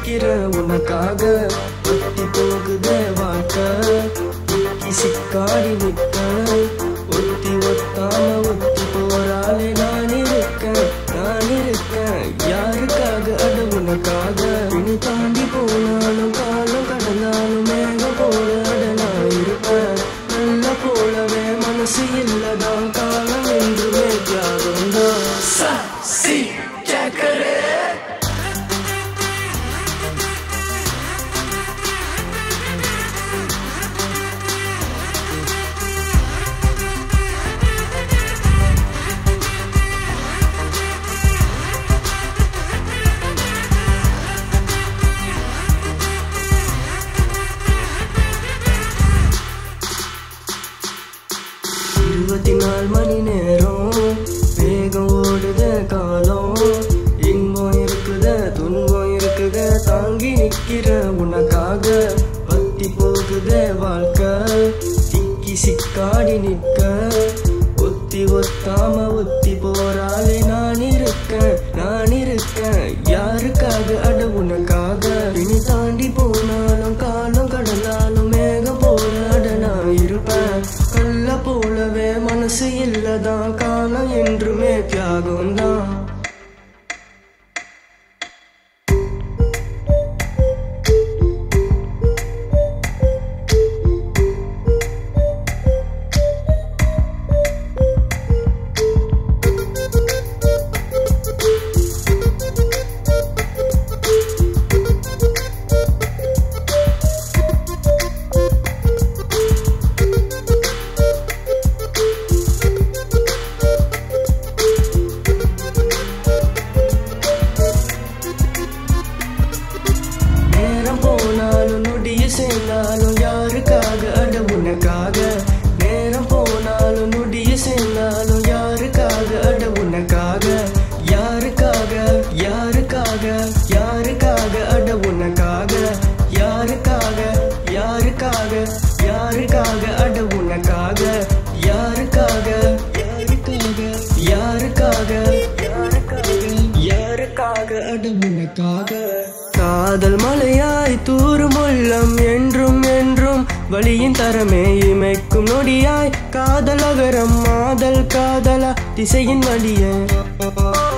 நிக்கிற உனக்காக ஒத்தி போகுதே வாழ்க்கை இக்கி சிக்காடி நிற்க ஒத்தி ஒத்தாம ஒத்தி போறாளே நான் இருக்கேன் நான் இருக்கேன் யாருக்காக அது உனக்காக இனி தாண்டி போனாலும் காலம் கடந்தாலும் மேகம் போல அட நான் இருப்பேன் நல்ல போலவே மனசு இல்லதான் காலம் என்றுமே தியாகம் தான் சசி கேக்கரே இருபத்தி நாலு மணி நேரம் வேகம் ஓடுத காலம் இன்பம் இருக்குத துன்பம் இருக்குத தாங்கி நிக்கிற உனக்காக பத்தி போகுத வாழ்க்கை சிக்கி சிக்காடி நிற்க ஒத்தி ஒத்தாம ஒத்தி போறாளே நான் இருக்கேன் நான் இருக்கேன் யாருக்காக அட உனக்காக இனி தாண்டி போனாலும் காலம் கடந்தாலும் மேகம் போல அட நான் இருப்பேன் கல்ல போலவே மனசு இல்லதான் காலம் என்றுமே தியாகம் தான் நேரம் போனாலும் நொடிய சேர்ந்தாலும் யாருக்காக அட உனக்காக நேரம் போனாலும் நொடிய சேர்ந்தாலும் யாருக்காக அட உனக்காக யாருக்காக யாருக்காக யாருக்காக அட உனக்காக யாருக்காக யாருக்காக யாருக்காக அட உனக்காக யாருக்காக யாருக்காக யாருக்காக யாருக்காக யாருக்காக அட உனக்காக காதல் மலையாய் தூரும் உள்ளம் என்றும் என்றும் வழியின் தரமே இமைக்கும் நொடியாய் காதல் அகரம் மாதல் காதலா திசையின் வழியே